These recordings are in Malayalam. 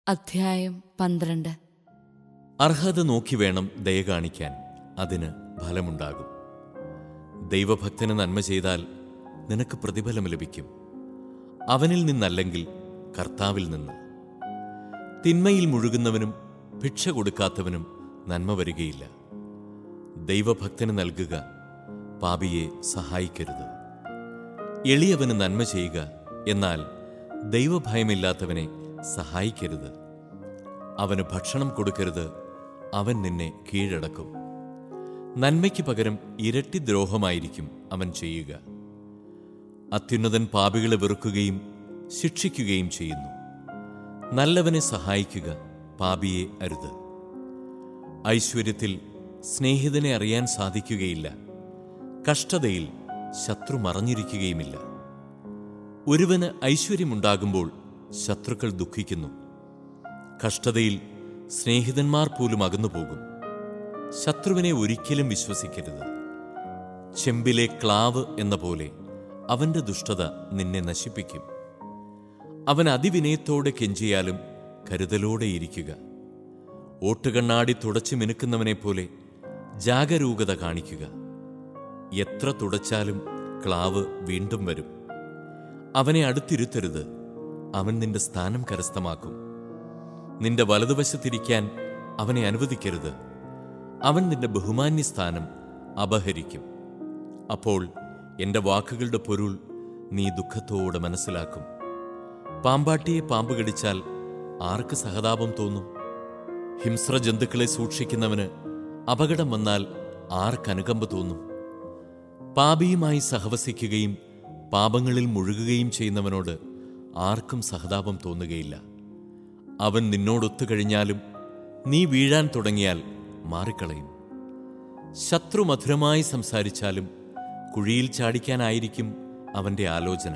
അധ്യായം പന്ത്രണ്ട് അർഹത നോക്കി വേണം ദയ കാണിക്കാൻ അതിന് ഫലമുണ്ടാകും ദൈവഭക്തന് നന്മ ചെയ്താൽ നിനക്ക് പ്രതിഫലം ലഭിക്കും അവനിൽ നിന്നല്ലെങ്കിൽ കർത്താവിൽ നിന്ന് തിന്മയിൽ മുഴുകുന്നവനും ഭിക്ഷ കൊടുക്കാത്തവനും നന്മ വരികയില്ല ദൈവഭക്തന് നൽകുക പാപിയെ സഹായിക്കരുത് എളിയവന് നന്മ ചെയ്യുക എന്നാൽ ദൈവഭയമില്ലാത്തവനെ സഹായിക്കരുത് അവന് ഭക്ഷണം കൊടുക്കരുത് അവൻ നിന്നെ കീഴടക്കും നന്മയ്ക്ക് പകരം ഇരട്ടി ദ്രോഹമായിരിക്കും അവൻ ചെയ്യുക അത്യുന്നതൻ പാപികളെ വെറുക്കുകയും ശിക്ഷിക്കുകയും ചെയ്യുന്നു നല്ലവനെ സഹായിക്കുക പാപിയെ അരുത് ഐശ്വര്യത്തിൽ സ്നേഹിതനെ അറിയാൻ സാധിക്കുകയില്ല കഷ്ടതയിൽ ശത്രു മറഞ്ഞിരിക്കുകയുമില്ല ഒരുവന് ഐശ്വര്യമുണ്ടാകുമ്പോൾ ശത്രുക്കൾ ദുഃഖിക്കുന്നു കഷ്ടതയിൽ സ്നേഹിതന്മാർ പോലും അകന്നുപോകും ശത്രുവിനെ ഒരിക്കലും വിശ്വസിക്കരുത് ചെമ്പിലെ ക്ലാവ് എന്ന പോലെ അവന്റെ ദുഷ്ടത നിന്നെ നശിപ്പിക്കും അവൻ അതിവിനയത്തോടെ കെഞ്ചിയാലും കരുതലോടെ ഇരിക്കുക ഓട്ടുകണ്ണാടി തുടച്ചു മിനുക്കുന്നവനെ പോലെ ജാഗരൂകത കാണിക്കുക എത്ര തുടച്ചാലും ക്ലാവ് വീണ്ടും വരും അവനെ അടുത്തിരുത്തരുത് അവൻ നിന്റെ സ്ഥാനം കരസ്ഥമാക്കും നിന്റെ വലതുവശത്തിരിക്കാൻ അവനെ അനുവദിക്കരുത് അവൻ നിന്റെ ബഹുമാന്യ സ്ഥാനം അപഹരിക്കും അപ്പോൾ എന്റെ വാക്കുകളുടെ പൊരുൾ നീ ദുഃഖത്തോടെ മനസ്സിലാക്കും പാമ്പാട്ടിയെ പാമ്പ് കടിച്ചാൽ ആർക്ക് സഹതാപം തോന്നും ഹിംസ്ര ജന്തുക്കളെ സൂക്ഷിക്കുന്നവന് അപകടം വന്നാൽ ആർക്ക് അനുകമ്പ തോന്നും പാപിയുമായി സഹവസിക്കുകയും പാപങ്ങളിൽ മുഴുകുകയും ചെയ്യുന്നവനോട് ആർക്കും സഹതാപം തോന്നുകയില്ല അവൻ നിന്നോടൊത്തു കഴിഞ്ഞാലും നീ വീഴാൻ തുടങ്ങിയാൽ മാറിക്കളയും ശത്രു മധുരമായി സംസാരിച്ചാലും കുഴിയിൽ ചാടിക്കാനായിരിക്കും അവന്റെ ആലോചന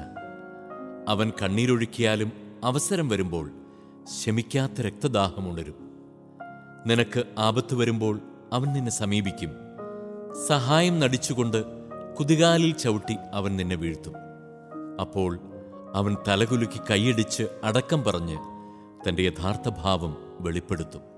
അവൻ കണ്ണീരൊഴുക്കിയാലും അവസരം വരുമ്പോൾ ശമിക്കാത്ത രക്തദാഹമുണരും നിനക്ക് ആപത്ത് വരുമ്പോൾ അവൻ നിന്നെ സമീപിക്കും സഹായം നടിച്ചുകൊണ്ട് കുതികാലിൽ ചവിട്ടി അവൻ നിന്നെ വീഴ്ത്തും അപ്പോൾ അവൻ തലകുലുക്കി കൈയടിച്ച് അടക്കം പറഞ്ഞ് തന്റെ യഥാർത്ഥ ഭാവം വെളിപ്പെടുത്തും